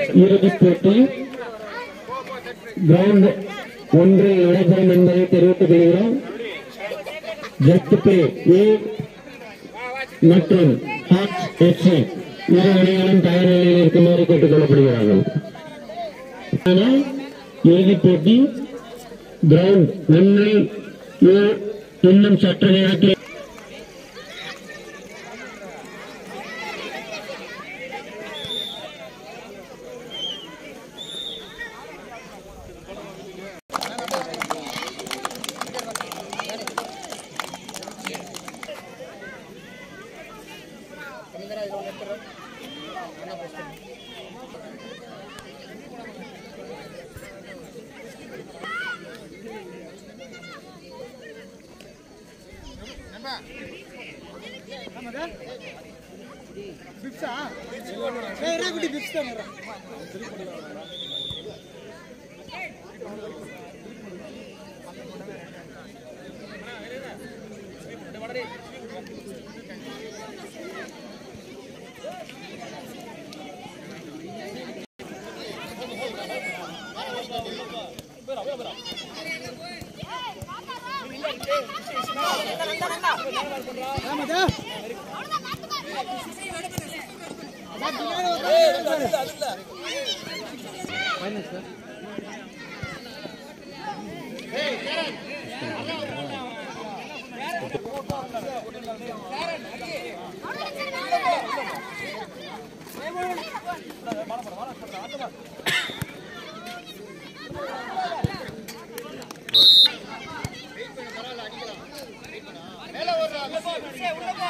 இறுதிப் போட்டி கிரவுண்ட் ஒன்றில் நடைபெறும் என்பதை தெரிவித்துக் கொள்கிறோம் ஜஸ்ட் பிளே ஏ மற்றும் ஹாட் எஃப்சி இரு அணிகளும் தயார் நிலையில் இருக்குமாறு கேட்டுக் கொள்ளப்படுகிறார்கள் ஆனால் இறுதிப் போட்டி கிரவுண்ட் ஒன்றில் ஏ இன்னும் சற்று நேரத்தில் பிப்ஸா ஏய் குட்டி பிப்ஸ் தான் ஆமாடா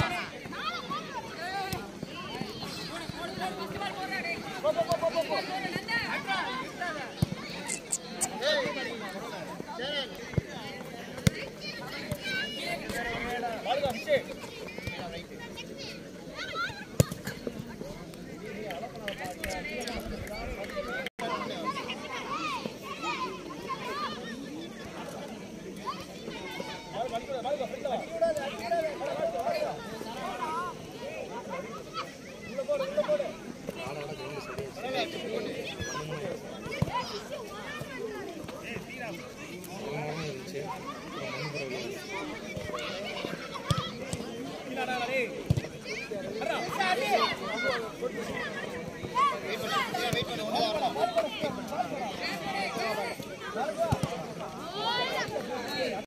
போ, போ, போ, போ, போ.